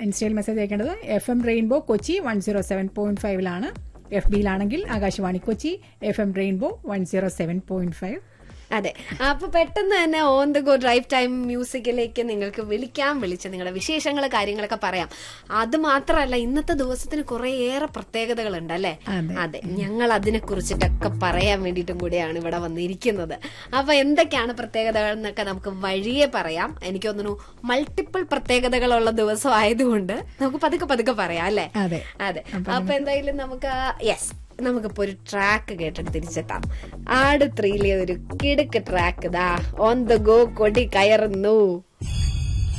ഇൻസ്റ്റയിൽ മെസ്സേജ് അയക്കേണ്ടത് F M Rainbow Kochi one zero seven point ഫൈവിലാണ് എഫ് ബിയിലാണെങ്കിൽ Akashvani Kochi F M Rainbow one zero seven point five അതെ അപ്പൊ പെട്ടെന്ന് തന്നെ on the go drive time മ്യൂസിക്കിലേക്ക് നിങ്ങൾക്ക് വിളിക്കാം വിളിച്ച് നിങ്ങളുടെ വിശേഷങ്ങൾ കാര്യങ്ങളൊക്കെ പറയാം അത് മാത്രമല്ല ഇന്നത്തെ ദിവസത്തിന് കുറേയേറെ പ്രത്യേകതകളുണ്ട് അല്ലേ അതെ. അതെ ഞങ്ങൾ അതിനെ കുറിച്ചിട്ടൊക്കെ പറയാൻ വേണ്ടിയിട്ടും കൂടിയാണ് ഇവിടെ വന്നിരിക്കുന്നത് അപ്പൊ എന്തൊക്കെയാണ് പ്രത്യേകതകൾ എന്നൊക്കെ നമുക്ക് വഴിയെ പറയാം എനിക്ക് തോന്നുന്നു മൾട്ടിപ്പിൾ പ്രത്യേകതകളുള്ള ദിവസം ആയതുകൊണ്ട് നമുക്ക് പതുക്കെ പതുക്കെ പറയാം അല്ലേ അതെ. അതെ അപ്പൊ എന്തായാലും നമുക്ക് യെസ് നമുക്കിപ്പോ ഒരു ട്രാക്ക് കേട്ടിട്ട് തിരിച്ചെത്താം ആട് ത്രീയിലെ ഒരു കിടുക്ക് ട്രാക്ക് ദാ ഓൺ ദ ഗോ കൊടി കയറുന്നു